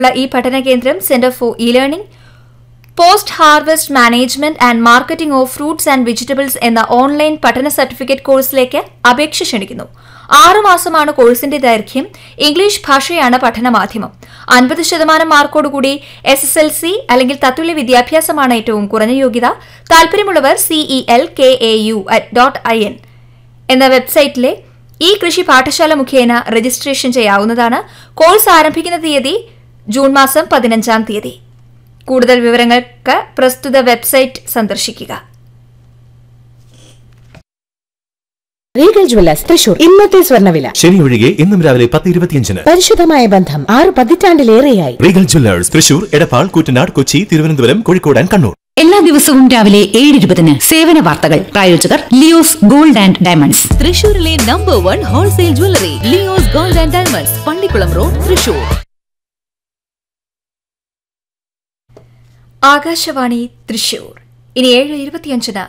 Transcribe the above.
ഉള്ള ഈ പഠന കേന്ദ്രം centre for e learning post harvest management and marketing of fruits and vegetables എന്ന ഓൺലൈൻ പഠന സർട്ടിഫിക്കറ്റ് കോഴ്സിലേക്ക് അപേക്ഷ ക്ഷണിക്കുന്നു ആറുമാസമാണ് കോഴ്സിന്റെ ദൈർഘ്യം ഇംഗ്ലീഷ് ഭാഷയാണ് പഠനമാധ്യമം അൻപത് ശതമാനം മാർക്കോടുകൂടി എസ് എസ് എൽ സി അല്ലെങ്കിൽ തത്തുല്യ വിദ്യാഭ്യാസമാണ് ഏറ്റവും കുറഞ്ഞ യോഗ്യത താൽപര്യമുള്ളവർ CE L K A U dot I N എന്ന വെബ്സൈറ്റിലെ ഈ കൃഷി പാഠശാല മുഖേന രജിസ്ട്രേഷൻ ചെയ്യാവുന്നതാണ് കോഴ്സ് ആരംഭിക്കുന്ന തീയതി ജൂൺ മാസം പതിനഞ്ചാം തീയതി കൂടുതൽ വിവരങ്ങൾക്ക് പ്രസ്തുത വെബ്സൈറ്റ് സന്ദർശിക്കുക റീഗൽ ജ്വല്ലേഴ്സ് തൃശൂർ ഇന്നത്തെ സ്വർണ്ണവില ശനി ഒഴികെ ഇന്നും രാവിലെ പത്ത് ഇരുപത്തിയഞ്ചിന് പരിശുദ്ധമായ ബന്ധം ആറ് പതിറ്റാണ്ടിലേറെയായി Regal jewellers Thrissur Edappal Koottanad Kochi Thiruvananthapuram Kozhikode and Kannur എല്ലാ ദിവസവും രാവിലെ ഏഴ് ഇരുപതിന് സേവന വാർത്തകൾ പ്രായോജകർ ലിയോസ് ഗോൾഡ് ആൻഡ് ഡയമണ്ട്സ് തൃശൂരിലെ number one wholesale jewellery Leo's gold and diamonds Pallikulam road Thrissur Akashvani Thrissur ഇനി ഏഴ് ഇരുപത്തിയഞ്ചിന്